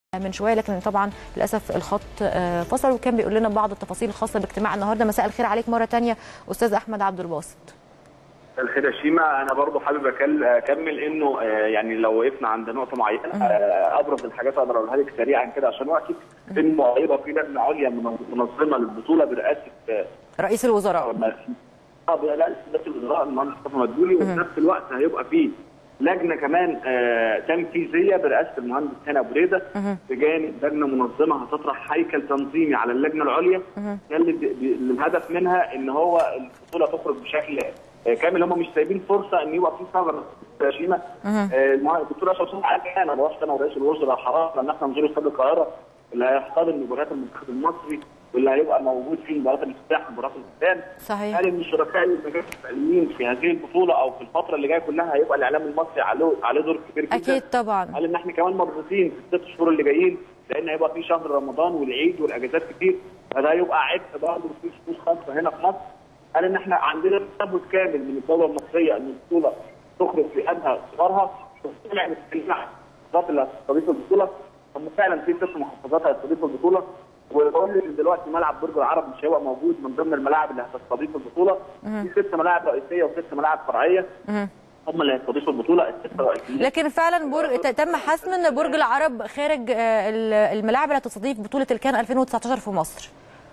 من شويه لكن طبعا للاسف الخط آه، فصل وكان بيقول لنا بعض التفاصيل الخاصه باجتماع النهارده مساء الخير عليك مره تانية استاذ احمد عبد الباسط الخير يا شيماء انا برضو حابب أكل- اكمل انه آه، يعني لو وقفنا عند نقطه معينه آه، ابرز الحاجات اقدر اقولها لك سريعا كده عشان وقتي انه هيبقى في لجنه عليا من- منظمه للبطوله برئاسه آه، رئيس الوزراء اه برئاسه رئيس الوزراء المهندس مصطفى مدبولي وفي نفس الوقت هيبقى في لجنه كمان آه، تنفيذيه برئاسه المهندس هاني ابو ريده بجانب لجنه منظمه هتطرح هيكل تنظيمي على اللجنه العليا ده اللي ب- ب- اللي الهدف منها ان هو البطوله تخرج بشكل آه، كامل هم مش سايبين فرصه ان يبقى في ثغره يا شيماء آه، المه- الدكتور اشرف صبحي قال لي انا رحت انا ورئيس الوزراء حرام ان احنا نزور استاد القاهره اللي هيحتضن مباريات المنتخب المصري واللي هيبقى موجود فيه مباراه الافتتاح ومباراه الختام صحيح قال ان الشركاء المتفائلين في هذه البطوله او في الفتره اللي جايه كلها هيبقى الاعلام المصري عليه عليه دور كبير جدا اكيد طبعا قال ان احنا كمان مضغوطين في الست شهور اللي جايين لان هيبقى في شهر رمضان والعيد والاجازات كتير فده هيبقى عبء برضه في فلوس خاصه هنا في مصر قال ان احنا عندنا تثبت كامل من الدوله المصريه ان البطوله تخرج في ادنى صغرها وتطلع من المحافظات اللي هتستضيف البطوله هم فعلا في ست محافظات هتستضيف البطوله وبقول لك دلوقتي ملعب برج العرب مش هيبقى موجود من ضمن الملاعب اللي هتستضيف البطوله في ست ملاعب رئيسيه وست ملاعب فرعيه هم اللي هيستضيفوا البطوله الست رئيسيه لكن فعلا برج ت- تم حسم ان برج العرب خارج آه، ال- الملاعب اللي هتستضيف بطوله الكان 2019 في مصر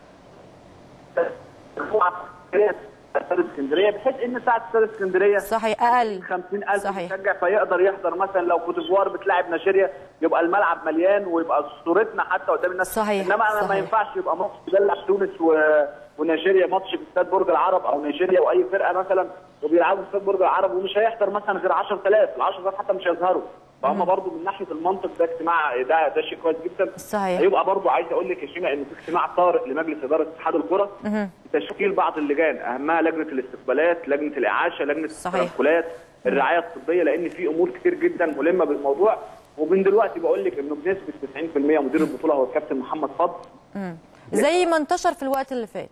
استاد اسكندريه بحيث ان ساعه استاد اسكندريه صحيح اقل 50000 صحيح. مشجع فيقدر يحضر مثلا لو كوت ديفوار بتلاعب نيجيريا يبقى الملعب مليان ويبقى صورتنا حتى قدام الناس صحيح، انما انا ما صحيح. ينفعش يبقى ماتش بيلعب تونس و... ونيجيريا ماتش في استاد برج العرب او نيجيريا واي فرقه مثلا وبيلعبوا في استاد برج العرب ومش هيحضر مثلا غير 10000 ال 10000 حتى مش هيظهروا فهم برضه من ناحيه المنطق ده اجتماع ده ده شيء كويس جدا صحيح. هيبقى برضه عايز اقول لك يا شيماء ان في اجتماع طارئ لمجلس اداره اتحاد الكره تشكيل بعض اللجان اهمها لجنه الاستقبالات لجنه الاعاشه لجنه صحيح. التنقلات الرعايه الطبيه لان في امور كتير جدا ملمه بالموضوع ومن دلوقتي بقول لك انه بنسبه 90% مدير البطوله هو الكابتن محمد فضل زي ما انتشر في الوقت اللي فات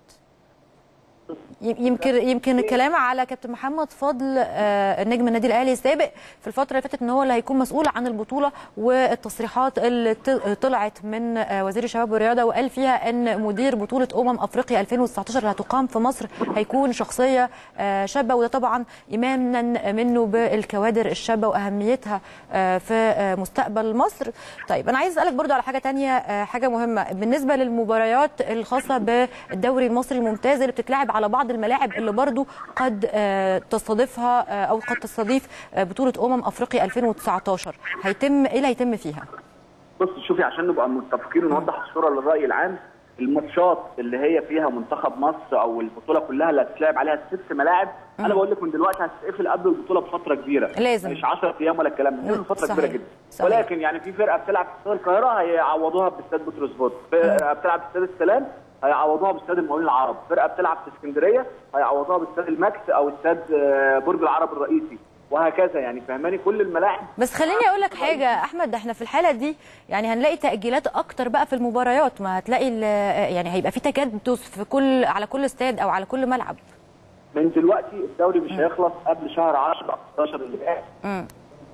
ي- يمكن يمكن الكلام على كابتن محمد فضل آه، نجم النادي الاهلي السابق في الفتره اللي فاتت ان هو اللي هيكون مسؤول عن البطوله والتصريحات اللي ط- طلعت من آه، وزير الشباب والرياضه وقال فيها ان مدير بطوله امم افريقيا 2019 اللي هتقام في مصر هيكون شخصيه آه، شابه وده طبعا ايمانا منه بالكوادر الشابه واهميتها آه، في آه، مستقبل مصر طيب انا عايز اسالك برضو على حاجه تانية آه، حاجه مهمه بالنسبه للمباريات الخاصه بالدوري المصري الممتاز اللي بتتلعب على بعض الملاعب اللي برضو قد آه، تستضيفها آه، او قد تستضيف آه، بطوله امم افريقيا 2019 هيتم ايه اللي هيتم فيها بص شوفي عشان نبقى متفقين ونوضح الصوره للراي العام الماتشات اللي هي فيها منتخب مصر او البطوله كلها اللي هتتلعب عليها ست ملاعب انا بقول لك من دلوقتي هتتقفل قبل البطوله بفتره كبيره لازم. مش 10 ايام ولا الكلام ده لازم فتره صحيح. كبيره جدا صحيح. ولكن يعني في فرقه بتلعب في استاد القاهره هيعوضوها باستاد بطرس بوت فرقه بتلعب في استاد السلام هيعوضوها باستاد المقاولين العرب فرقه بتلعب في اسكندريه هيعوضوها باستاد الماكس او استاد آه، برج العرب الرئيسي وهكذا يعني فهماني كل الملاعب بس خليني اقول لك حاجه احمد ده احنا في الحاله دي يعني هنلاقي تاجيلات اكتر بقى في المباريات ما هتلاقي ال- يعني هيبقى في تكدس في كل على كل استاد او على كل ملعب من دلوقتي الدوري مش هيخلص قبل شهر 10 11 اللي جاي مم.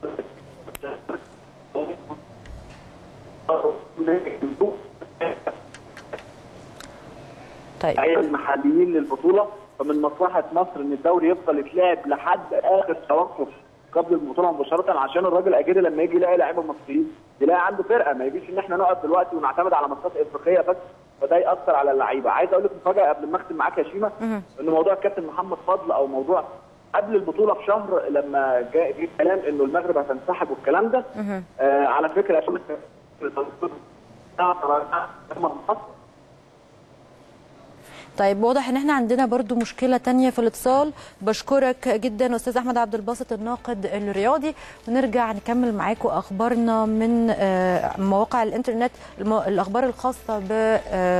طيب هي المحليين للبطوله فمن مصلحه مصر ان الدوري يفضل يتلعب لحد اخر توقف قبل البطوله مباشره عشان الراجل اجيري لما يجي يلاقي لعيبه مصريين يلاقي عنده فرقه ما يجيش ان احنا نقعد دلوقتي ونعتمد على ماتشات افريقيه بس فده ياثر على اللعيبه عايز اقول لك مفاجاه قبل ما اختم معاك يا شيماء ان موضوع الكابتن محمد فضل او موضوع قبل البطوله بشهر لما جاء في كلام انه المغرب هتنسحب والكلام ده آه على فكره عشان طيب واضح ان احنا عندنا برضو مشكله تانية في الاتصال بشكرك جدا استاذ احمد عبد الباسط الناقد الرياضي ونرجع نكمل معاكم اخبارنا من آه، مواقع الانترنت الم- الاخبار الخاصه ب آه،